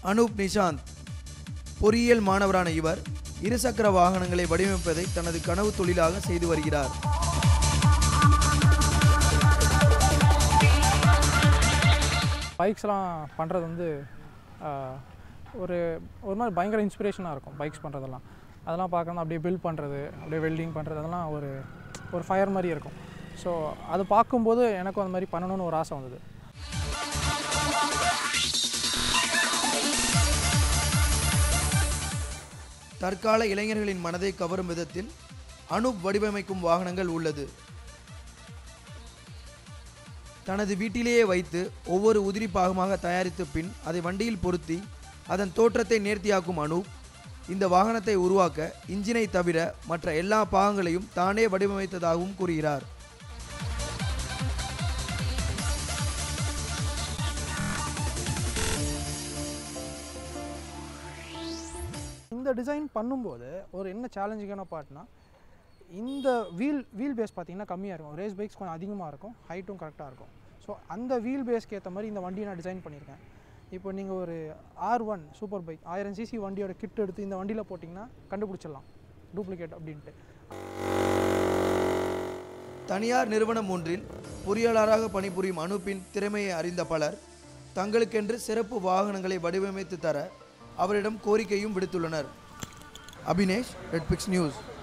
அனூப் நிஷாந்த் பொறியியல் மாணவரான இவர் இருசக்கர வாகனங்களை வடிவமைப்பதை தனது கனவு தொழிலாக செய்து வருகிறார் பைக்ஸ்லாம் பண்ணுறது வந்து ஆஹ், ஒரு ஒரு மாதிரி பயங்கர இன்ஸ்பிரேஷனாக இருக்கும் பைக்ஸ் பண்ணுறதெல்லாம் அதெல்லாம் பார்க்கணும் அப்படியே பில்ட் பண்ணுறது அப்படியே வெல்டிங் பண்ணுறது அதெல்லாம் ஒரு ஒரு ஃபயர் மாதிரி இருக்கும் ஸோ அது பார்க்கும்போது எனக்கும் அந்த மாதிரி பண்ணணும்னு ஒரு ஆசை வந்தது தற்கால இளைஞர்களின் மனதை கவரும் விதத்தில் அனூப் வடிவமைக்கும் வாகனங்கள் உள்ளது தனது வீட்டிலேயே வைத்து ஒவ்வொரு உதிரி பாகமாக தயாரித்த பின் அதை வண்டியில் பொருத்தி அதன் தோற்றத்தை நேர்த்தியாக்கும் அனூப் இந்த வாகனத்தை உருவாக்க இன்ஜினை தவிர மற்ற எல்லா பாகங்களையும் தானே வடிவமைத்ததாகவும் கூறுகிறார் இந்த டிசைன் பண்ணும்போது ஒரு என்ன சேலஞ்சிங்கான பார்ட்னா இந்த வீல் வீல் பேஸ் பார்த்தீங்கன்னா கம்மியாக இருக்கும் ரேஸ் பைக்ஸ் கொஞ்சம் அதிகமாக இருக்கும் ஹைட்டும் கரெக்டாக இருக்கும் ஸோ அந்த வீல் பேஸ்க்கு ஏற்ற மாதிரி இந்த வண்டியை நான் டிசைன் பண்ணியிருக்கேன் இப்போ நீங்கள் ஒரு ஆர் ஒன் சூப்பர் பைக் ஆயிரம் சிசி வண்டியோட கிட் எடுத்து இந்த வண்டியில் போட்டிங்கன்னா கண்டுபிடிச்சிடலாம் டூப்ளிகேட் அப்படின்ட்டு தனியார் நிறுவனம் ஒன்றில் பொறியாளராக பணிபுரியும் அனூப்பின் திறமையை அறிந்த பலர் தங்களுக்கென்று சிறப்பு வாகனங்களை வடிவமைத்து தர அவரிடம் கோரிக்கையும் விடுத்துள்ளனர் அபினேஷ் ரெட்பிக்ஸ் நியூஸ்